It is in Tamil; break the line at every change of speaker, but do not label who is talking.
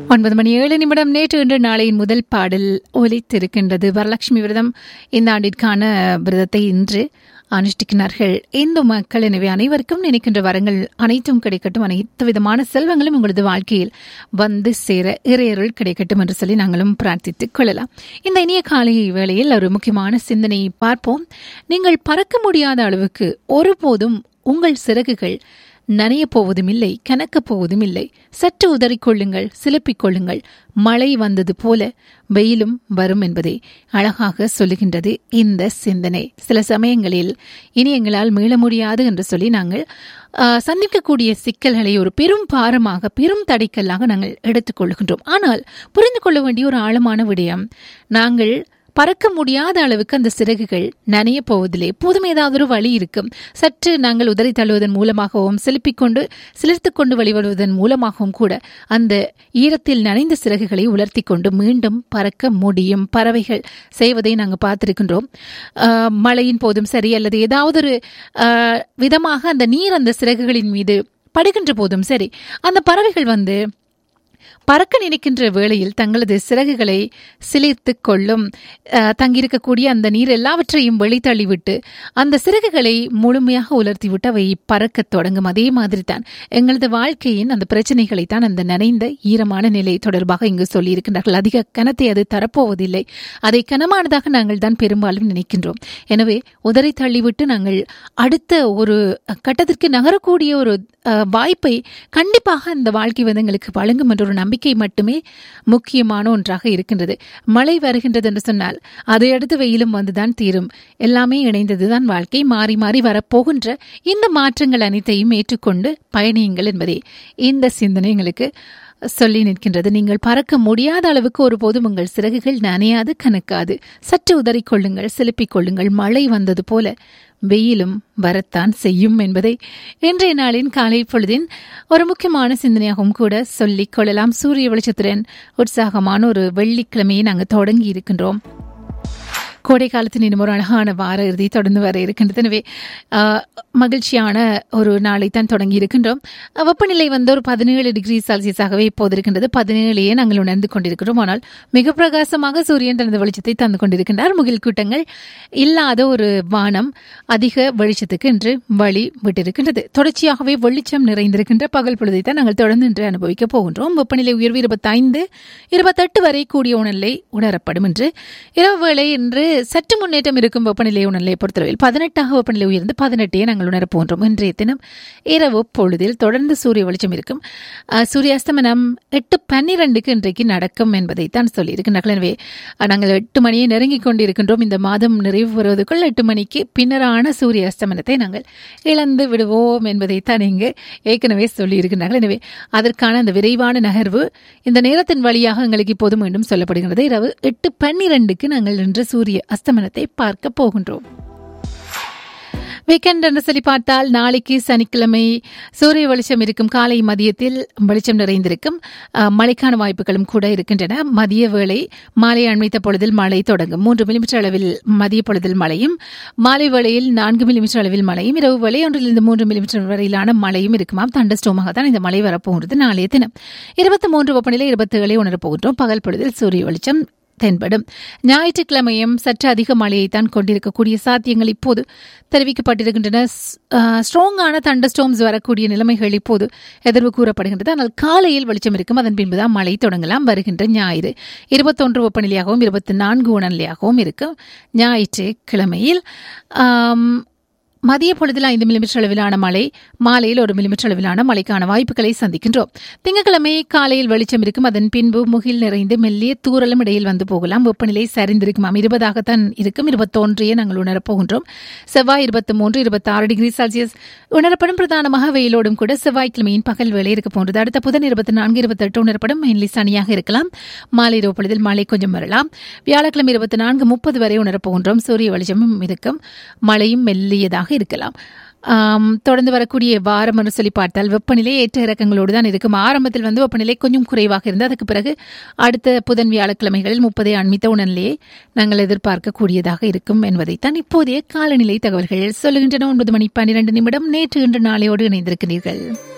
ஒன்பது மணி ஏழு நிமிடம் நேற்று இன்று நாளையின் முதல் பாடல் ஒலித்திருக்கின்றது வரலட்சுமி விரதம் இந்த ஆண்டிற்கான விரதத்தை இன்று அனுஷ்டிக்கிறார்கள் இந்து மக்கள் எனவே அனைவருக்கும் நினைக்கின்ற வரங்கள் அனைத்தும் கிடைக்கட்டும் அனைத்து விதமான செல்வங்களும் உங்களது வாழ்க்கையில் வந்து சேர இறையருள் கிடைக்கட்டும் என்று சொல்லி நாங்களும் பிரார்த்தித்துக் கொள்ளலாம் இந்த இனிய காலை வேளையில் ஒரு முக்கியமான சிந்தனையை பார்ப்போம் நீங்கள் பறக்க முடியாத அளவுக்கு ஒருபோதும் உங்கள் சிறகுகள் நனையப் போவதும் இல்லை கனக்கப் போவதும் இல்லை சற்று உதறிக்கொள்ளுங்கள் சிலப்பிக் கொள்ளுங்கள் மழை வந்தது போல வெயிலும் வரும் என்பதை அழகாக சொல்லுகின்றது இந்த சிந்தனை சில சமயங்களில் இனி எங்களால் மீள முடியாது என்று சொல்லி நாங்கள் சந்திக்கக்கூடிய சிக்கல்களை ஒரு பெரும் பாரமாக பெரும் தடைக்கல்லாக நாங்கள் எடுத்துக்கொள்கின்றோம் ஆனால் புரிந்து கொள்ள வேண்டிய ஒரு ஆழமான விடயம் நாங்கள் பறக்க முடியாத அளவுக்கு அந்த சிறகுகள் நனைய போவதில்லை எப்போதும் ஏதாவது ஒரு வழி இருக்கும் சற்று நாங்கள் உதறி தள்ளுவதன் மூலமாகவும் செலுப்பிக் கொண்டு சிலிர்த்து கொண்டு வழிபடுவதன் மூலமாகவும் கூட அந்த ஈரத்தில் நனைந்த சிறகுகளை உலர்த்தி கொண்டு மீண்டும் பறக்க முடியும் பறவைகள் செய்வதை நாங்கள் பார்த்திருக்கின்றோம் மழையின் போதும் சரி அல்லது ஏதாவது ஒரு விதமாக அந்த நீர் அந்த சிறகுகளின் மீது படுகின்ற போதும் சரி அந்த பறவைகள் வந்து பறக்க நினைக்கின்ற வேளையில் தங்களது சிறகுகளை சிலிர்த்து கொள்ளும் தங்கியிருக்கக்கூடிய அந்த நீர் எல்லாவற்றையும் வெளித்தள்ளிவிட்டு அந்த சிறகுகளை முழுமையாக உலர்த்திவிட்டு அவை பறக்க தொடங்கும் அதே மாதிரி தான் எங்களது வாழ்க்கையின் அந்த பிரச்சனைகளை தான் அந்த நனைந்த ஈரமான நிலை தொடர்பாக இங்கு சொல்லியிருக்கின்றார்கள் அதிக கனத்தை அது தரப்போவதில்லை அதை கனமானதாக நாங்கள் தான் பெரும்பாலும் நினைக்கின்றோம் எனவே உதறி தள்ளிவிட்டு நாங்கள் அடுத்த ஒரு கட்டத்திற்கு நகரக்கூடிய ஒரு வாய்ப்பை கண்டிப்பாக இந்த வாழ்க்கை வந்து எங்களுக்கு வழங்கும் என்ற ஒரு நம்பிக்கை மட்டுமே முக்கியமான ஒன்றாக இருக்கின்றது மழை வருகின்றது என்று சொன்னால் அதை அடுத்து வெயிலும் வந்துதான் தீரும் எல்லாமே இணைந்ததுதான் வாழ்க்கை மாறி மாறி வரப்போகின்ற இந்த மாற்றங்கள் அனைத்தையும் ஏற்றுக்கொண்டு பயணியுங்கள் என்பதே இந்த சிந்தனை எங்களுக்கு சொல்லி நிற்கின்றது நீங்கள் பறக்க முடியாத அளவுக்கு ஒருபோதும் உங்கள் சிறகுகள் நனையாது கணக்காது சற்று உதறிக்கொள்ளுங்கள் சிலுப்பிக் கொள்ளுங்கள் மழை வந்தது போல வெயிலும் வரத்தான் செய்யும் என்பதை இன்றைய நாளின் காலை பொழுதின் ஒரு முக்கியமான சிந்தனையாகவும் கூட சொல்லிக் கொள்ளலாம் சூரிய வெளிச்சத்துடன் உற்சாகமான ஒரு வெள்ளிக்கிழமையை நாங்கள் தொடங்கி இருக்கின்றோம் கோடை காலத்தின் இன்னும் ஒரு அழகான வார இறுதி தொடர்ந்து வர இருக்கின்றது எனவே மகிழ்ச்சியான ஒரு நாளை தான் தொடங்கி இருக்கின்றோம் வெப்பநிலை வந்து ஒரு பதினேழு டிகிரி செல்சியஸாகவே இப்போது இருக்கின்றது பதினேழையே நாங்கள் உணர்ந்து கொண்டிருக்கிறோம் ஆனால் மிக பிரகாசமாக சூரியன் தனது வெளிச்சத்தை தந்து கொண்டிருக்கின்றார் முகில் கூட்டங்கள் இல்லாத ஒரு வானம் அதிக வெளிச்சத்துக்கு இன்று வழி விட்டிருக்கின்றது தொடர்ச்சியாகவே வெளிச்சம் நிறைந்திருக்கின்ற பகல் பொழுதை தான் நாங்கள் தொடர்ந்து இன்று அனுபவிக்கப் போகின்றோம் வெப்பநிலை உயர்வு இருபத்தைந்து இருபத்தெட்டு வரை கூடிய உணர்நிலை உணரப்படும் என்று இரவு வேளை இன்று சற்று முன்னேற்றம் இருக்கும் வெப்பநிலை உணர்நிலையை பொறுத்தளவில் பதினெட்டாக வெப்பநிலை உயர்ந்து பதினெட்டையே நாங்கள் உணரப் போன்றோம் இன்றைய தினம் இரவு பொழுதில் தொடர்ந்து சூரிய வெளிச்சம் இருக்கும் சூரிய அஸ்தமனம் எட்டு பன்னிரண்டுக்கு இன்றைக்கு நடக்கும் என்பதைத்தான் சொல்லியிருக்கின்றார்கள் எனவே நாங்கள் எட்டு மணியை நெருங்கிக் கொண்டிருக்கின்றோம் இந்த மாதம் நிறைவு பெறுவதற்குள் எட்டு மணிக்கு பின்னரான சூரிய அஸ்தமனத்தை நாங்கள் இழந்து விடுவோம் என்பதைத்தான் இங்கு ஏற்கனவே சொல்லியிருக்கின்றார்கள் எனவே அதற்கான அந்த விரைவான நகர்வு இந்த நேரத்தின் வழியாக எங்களுக்கு இப்போது மீண்டும் சொல்லப்படுகிறது இரவு எட்டு பன்னிரண்டுக்கு நாங்கள் இன்று சூரிய அஸ்தமனத்தை பார்க்க போகின்றோம் வீக்கெண்ட் என்று சொல்லி பார்த்தால் நாளைக்கு சனிக்கிழமை சூரிய வெளிச்சம் இருக்கும் காலை மதியத்தில் வெளிச்சம் நிறைந்திருக்கும் மழைக்கான வாய்ப்புகளும் கூட இருக்கின்றன மதிய வேளை மாலை அண்மைத்த பொழுதில் மழை தொடங்கும் மூன்று மில்லிமீட்டர் அளவில் மதிய பொழுதில் மழையும் மாலை வேளையில் நான்கு மில்லிமீட்டர் அளவில் மழையும் இரவு வேளை ஒன்றிலிருந்து மூன்று மில்லிமீட்டர் வரையிலான மழையும் இருக்குமாம் தண்டஸ்டோமாக தான் இந்த மழை வரப்போகிறது நாளைய தினம் இருபத்தி மூன்று வெப்பநிலை இருபத்தி ஏழை உணரப்போகின்றோம் பகல் பொழுதில் சூரிய வெளிச்சம் தென்படும் ஞாயிற்றுக்கிழமையும் சற்று அதிக மழையைத்தான் கொண்டிருக்கக்கூடிய சாத்தியங்கள் இப்போது தெரிவிக்கப்பட்டிருக்கின்றன ஸ்ட்ராங்கான தண்டர் ஸ்டோம்ஸ் வரக்கூடிய நிலைமைகள் இப்போது எதிர்வு கூறப்படுகின்றது ஆனால் காலையில் வெளிச்சம் இருக்கும் அதன் பின்புதான் மழை தொடங்கலாம் வருகின்ற ஞாயிறு இருபத்தொன்று வெப்பநிலையாகவும் இருபத்தி நான்கு உணநிலையாகவும் இருக்கும் ஞாயிற்றுக்கிழமையில் மதிய பொழுதில் ஐந்து மில்லிமீட்டர் அளவிலான மழை மாலையில் ஒரு மில்லிமீட்டர் அளவிலான மழைக்கான வாய்ப்புகளை சந்திக்கின்றோம் திங்கட்கிழமை காலையில் வெளிச்சம் இருக்கும் அதன் பின்பு முகில் நிறைந்து மெல்லிய தூரலும் இடையில் வந்து போகலாம் வெப்பநிலை சரிந்திருக்குமாம் இருபதாகத்தான் இருக்கும் இருபத்தொன்றையே நாங்கள் உணரப்போகின்றோம் செவ்வாய் இருபத்தி மூன்று இருபத்தி ஆறு டிகிரி செல்சியஸ் உணரப்படும் பிரதானமாக வெயிலோடும் கூட செவ்வாய்க்கிழமையின் பகல் வேலை இருக்க போன்றது அடுத்த புதன் இருபத்தி நான்கு இருபத்தெட்டு உணரப்படும் மெயின்லி சனியாக இருக்கலாம் மாலை இரவு பொழுதில் மழை கொஞ்சம் வரலாம் வியாழக்கிழமை இருபத்தி நான்கு முப்பது வரை உணரப்போகின்றோம் சூரிய வெளிச்சமும் இருக்கும் மழையும் மெல்லியதாக இருக்கலாம் தொடர்ந்து வரக்கூடிய வாரம் என்று சொல்லி பார்த்தால் வெப்பநிலை ஏற்ற இறக்கங்களோடு தான் இருக்கும் ஆரம்பத்தில் வந்து வெப்பநிலை கொஞ்சம் குறைவாக இருந்து அதுக்கு பிறகு அடுத்த புதன் வியாழக்கிழமைகளில் முப்பதை அண்மித்த உணர்நிலையை நாங்கள் எதிர்பார்க்கக்கூடியதாக இருக்கும் என்பதைத்தான் இப்போதைய காலநிலை தகவல்கள் சொல்லுகின்றன ஒன்பது மணி பன்னிரண்டு நிமிடம் நேற்று இன்று நாளையோடு இணைந்திருக்கிறீர்கள்